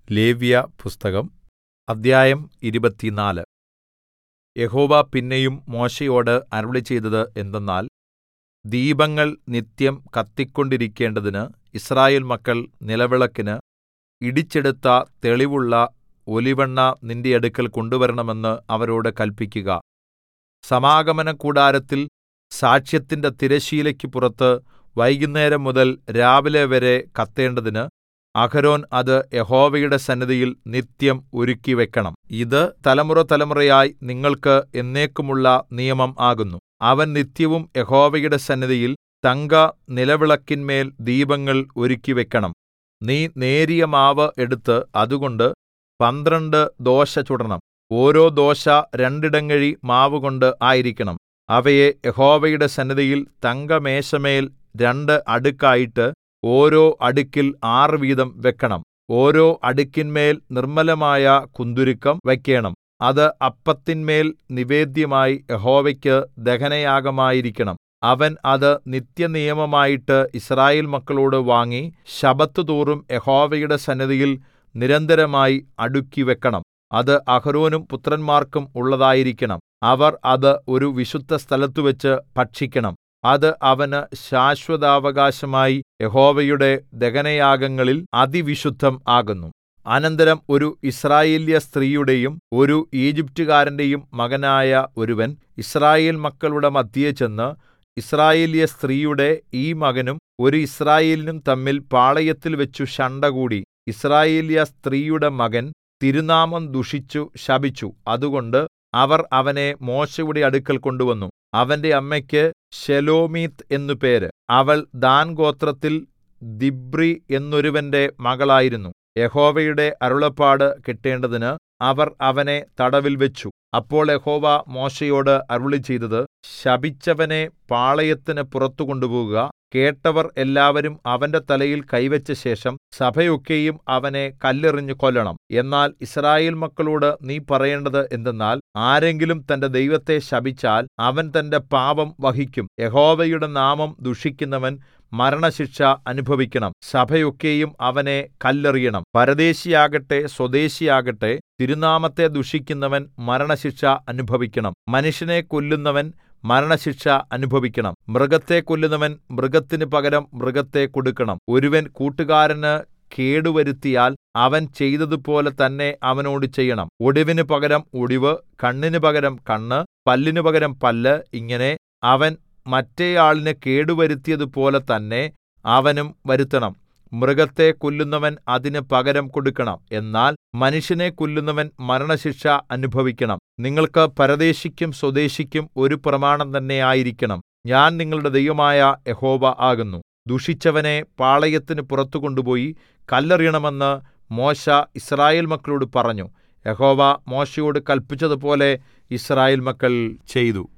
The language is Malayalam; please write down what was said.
ലേവ്യപുസ്തകം അദ്ധ്യായം ഇരുപത്തിനാല് യഹോവ പിന്നെയും മോശെയോട് അരുളിച്ചെയ്തത് എന്തെന്നാൽ ദീപങ്ങൾ നിത്യം കത്തിക്കൊണ്ടിരിക്കേണ്ടതിന് യിസ്രായേൽ മക്കൾ നിലവിളക്കിന് ഇടിച്ചെടുത്ത തെളിവുള്ള ഒലിവെണ്ണ നിന്റെ അടുക്കൽ കൊണ്ടുവരണമെന്ന് അവരോട് കല്പിക്കുക സമാഗമനകൂടാരത്തിൽ സാക്ഷ്യത്തിന്റെ തിരശ്ശീലയ്ക്ക് പുറത്ത് വൈകുന്നേരം മുതൽ രാവിലെവരെ കത്തേണ്ടതിന് അഹരോൻ അത് യഹോവയുടെ സന്നിധിയിൽ നിത്യം ഒരുക്കിവെക്കണം ഇത് തലമുറതലമുറയായി നിങ്ങൾക്ക് എന്നേക്കുമുള്ള നിയമം ആകുന്നു അവൻ നിത്യവും യഹോവയുടെ സന്നിധിയിൽ തങ്കനിലവിളക്കിന്മേൽ ദീപങ്ങൾ ഒരുക്കിവെക്കണം നീ നേരിയ മാവ് എടുത്ത് അതുകൊണ്ട് പന്ത്രണ്ട് ദോശ ചുടണം ഓരോ ദോശ രണ്ടിടങ്ങഴി മാവുകൊണ്ട് ആയിരിക്കണം അവയെ യഹോവയുടെ സന്നിധിയിൽ തങ്കമേശമേൽ രണ്ട് അടുക്കായിട്ട് ഓരോ അടുക്കിൽ ആറ് വീതം വെക്കണം ഓരോ അടുക്കിന്മേൽ നിർമ്മലമായ കുന്തുരുക്കം വയ്ക്കേണം അത് അപ്പത്തിന്മേൽ നിവേദ്യമായി യഹോവയ്ക്ക് ദഹനയാഗമായിരിക്കണം അവൻ അത് നിത്യനിയമമായിട്ട് യിസ്രായേൽ മക്കളോട് വാങ്ങി ശബ്ബത്തുതോറും യഹോവയുടെ സന്നിധിയിൽ നിരന്തരമായി അടുക്കിവെക്കണം അത് അഹരോനും പുത്രന്മാർക്കും ഉള്ളതായിരിക്കണം അവർ അത് ഒരു വിശുദ്ധസ്ഥലത്തുവച്ച് ഭക്ഷിക്കണം അത് അവന് ശാശ്വതാവകാശമായി യഹോവയുടെ ദഹനയാഗങ്ങളിൽ അതിവിശുദ്ധം ആകുന്നു അനന്തരം ഒരു യിസ്രായേല്യ സ്ത്രീയുടെയും ഒരു ഈജിപ്റ്റുകാരന്റെയും മകനായ ഒരുവൻ യിസ്രായേൽ മക്കളുടെ മദ്ധ്യേ ചെന്ന് യിസ്രായേല്യ സ്ത്രീയുടെ ഈ മകനും ഒരു യിസ്രായേല്യനും തമ്മിൽ പാളയത്തിൽവെച്ചു ശണ്ഠകൂടി യിസ്രായേല്യ സ്ത്രീയുടെ മകൻ തിരുനാമം ദുഷിച്ചു ശപിച്ചു അതുകൊണ്ട് അവർ അവനെ മോശെയുടെ അടുക്കൽ കൊണ്ടുവന്നു അവന്റെ അമ്മയ്ക്ക് ശെലോമീത്ത് എന്നു പേര് അവൾ ദാൻ ഗോത്രത്തിൽ ദിബ്രി എന്നൊരുവന്റെ മകളായിരുന്നു യഹോവയുടെ അരുളപ്പാട് കിട്ടേണ്ടതിന് അവർ അവനെ തടവിൽ വെച്ചു അപ്പോൾ യഹോവ മോശെയോട് അരുളിച്ചെയ്തത് ശപിച്ചവനെ പാളയത്തിന് പുറത്തു കൊണ്ടുപോകുക കേട്ടവർ എല്ലാവരും അവന്റെ തലയിൽ കൈവച്ച ശേഷം സഭയൊക്കെയും അവനെ കല്ലെറിഞ്ഞു കൊല്ലണം എന്നാൽ യിസ്രായേൽ മക്കളോട് നീ പറയേണ്ടത് എന്തെന്നാൽ ആരെങ്കിലും തന്റെ ദൈവത്തെ ശപിച്ചാൽ അവൻ തന്റെ പാപം വഹിക്കും യഹോവയുടെ നാമം ദുഷിക്കുന്നവൻ മരണശിക്ഷ അനുഭവിക്കണം സഭയൊക്കെയും അവനെ കല്ലെറിയണം പരദേശിയാകട്ടെ സ്വദേശിയാകട്ടെ തിരുനാമത്തെ ദുഷിക്കുന്നവൻ മരണശിക്ഷ അനുഭവിക്കണം മനുഷ്യനെ കൊല്ലുന്നവൻ മരണശിക്ഷ അനുഭവിക്കണം മൃഗത്തെ കൊല്ലുന്നവൻ മൃഗത്തിന് പകരം മൃഗത്തെ കൊടുക്കണം ഒരുവൻ കൂട്ടുകാരന് കേടുവരുത്തിയാൽ അവൻ ചെയ്തതുപോലെ തന്നെ അവനോട് ചെയ്യണം ഒടിവിന് പകരം ഒടിവ് കണ്ണിന് പകരം കണ്ണ് പല്ലിന് പകരം പല്ല് ഇങ്ങനെ അവൻ മറ്റേയാളിന് കേടുവരുത്തിയതുപോലെ തന്നെ അവനും വരുത്തണം മൃഗത്തെ കൊല്ലുന്നവൻ അതിന് പകരം കൊടുക്കണം എന്നാൽ മനുഷ്യനെ കൊല്ലുന്നവൻ മരണശിക്ഷ അനുഭവിക്കണം നിങ്ങൾക്ക് പരദേശിക്കും സ്വദേശിക്കും ഒരു പ്രമാണം തന്നെ ആയിരിക്കണം ഞാൻ നിങ്ങളുടെ ദൈവമായ യഹോവ ആകുന്നു ദുഷിച്ചവനെ പാളയത്തിന് പുറത്തു കൊണ്ടുപോയി കല്ലെറിയണമെന്ന് മോശ യിസ്രായേൽ മക്കളോട് പറഞ്ഞു യഹോവ മോശയോട് കല്പിച്ചതുപോലെ യിസ്രായേൽ മക്കൾ ചെയ്തു